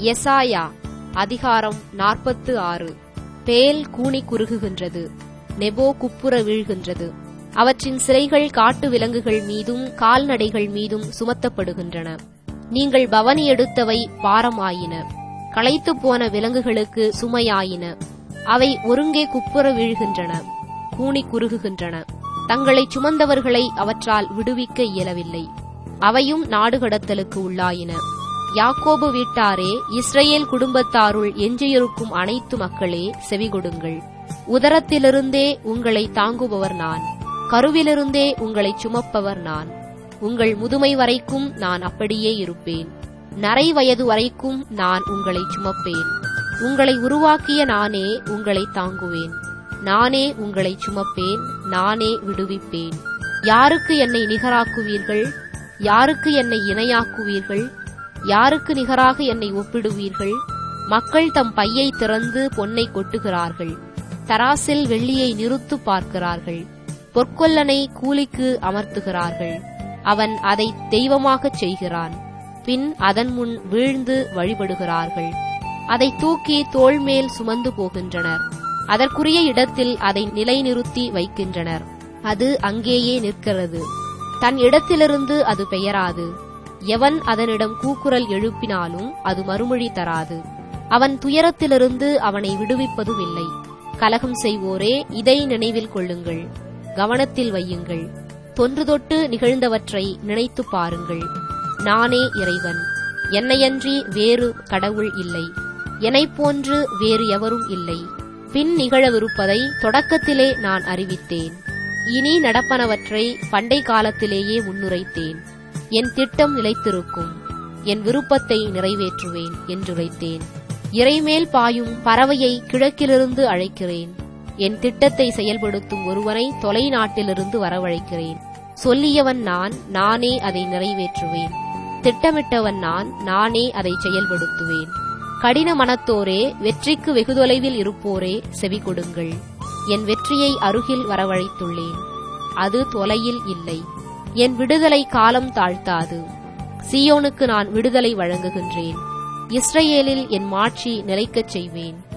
எசாயா அதிகாரம் நாற்பத்து ஆறு பேல் கூனி குறுகுகின்றது நெபோ குப்புற வீழ்கின்றது அவற்றின் சிறைகள் காட்டு விலங்குகள் மீதும் கால்நடைகள் மீதும் சுமத்தப்படுகின்றன நீங்கள் பவனி எடுத்தவை பாரமாயின களைத்துப் போன விலங்குகளுக்கு சுமையாயின அவை ஒருங்கே குப்புற வீழ்கின்றன கூனி குறுகுகின்றன தங்களை சுமந்தவர்களை அவற்றால் விடுவிக்க இயலவில்லை அவையும் நாடு கடத்தலுக்கு உள்ளாயின யாக்கோபு வீட்டாரே இஸ்ரேல் குடும்பத்தாருள் எஞ்சியிருக்கும் அனைத்து மக்களே செவிகொடுங்கள் உதரத்திலிருந்தே உங்களை தாங்குபவர் நான் கருவிலிருந்தே உங்களை சுமப்பவர் நான் உங்கள் முதுமை வரைக்கும் நான் அப்படியே இருப்பேன் நரை வயது வரைக்கும் நான் உங்களை சுமப்பேன் உங்களை உருவாக்கிய நானே உங்களை தாங்குவேன் நானே உங்களை சுமப்பேன் நானே விடுவிப்பேன் யாருக்கு என்னை நிகராக்குவீர்கள் யாருக்கு என்னை இணையாக்குவீர்கள் யாருக்கு நிகராக என்னை ஒப்பிடுவீர்கள் மக்கள் தம் பையை திறந்து பொன்னை கொட்டுகிறார்கள் தராசில் வெள்ளியை நிறுத்து பார்க்கிறார்கள் பொற்கொல்லனை கூலிக்கு அமர்த்துகிறார்கள் அவன் அதை தெய்வமாகச் செய்கிறான் பின் அதன் முன் வீழ்ந்து வழிபடுகிறார்கள் அதை தூக்கி தோள் மேல் சுமந்து போகின்றனர் அதற்குரிய இடத்தில் அதை நிலைநிறுத்தி வைக்கின்றனர் அது அங்கேயே நிற்கிறது தன் இடத்திலிருந்து அது பெயராது எவன் அதனிடம் கூக்குரல் எழுப்பினாலும் அது மறுமொழி தராது அவன் துயரத்திலிருந்து அவனை விடுவிப்பதும் இல்லை கலகம் செய்வோரே இதை நினைவில் கொள்ளுங்கள் கவனத்தில் வையுங்கள் தொன்று தொட்டு நிகழ்ந்தவற்றை நினைத்துப் பாருங்கள் நானே இறைவன் என்னையன்றி வேறு கடவுள் இல்லை என்னைப் போன்று வேறு எவரும் இல்லை பின் நிகழவிருப்பதை தொடக்கத்திலே நான் அறிவித்தேன் இனி நடப்பனவற்றை பண்டை காலத்திலேயே முன்னுரைத்தேன் என் திட்டம் நிலைத்திருக்கும் என் விருப்பத்தை நிறைவேற்றுவேன் என்றுரைத்தேன் இறைமேல் பாயும் பறவையை கிழக்கிலிருந்து அழைக்கிறேன் என் திட்டத்தை செயல்படுத்தும் ஒருவனை தொலை நாட்டிலிருந்து வரவழைக்கிறேன் சொல்லியவன் நான் நானே அதை நிறைவேற்றுவேன் திட்டமிட்டவன் நான் நானே அதை செயல்படுத்துவேன் கடின மனத்தோரே வெற்றிக்கு வெகு தொலைவில் இருப்போரே செவி கொடுங்கள் என் வெற்றியை அருகில் வரவழைத்துள்ளேன் அது தொலையில் இல்லை என் விடுதலை காலம் தாழ்த்தாது சியோனுக்கு நான் விடுதலை வழங்குகின்றேன் இஸ்ரேலில் என் மாட்சி நிலைக்கச் செய்வேன்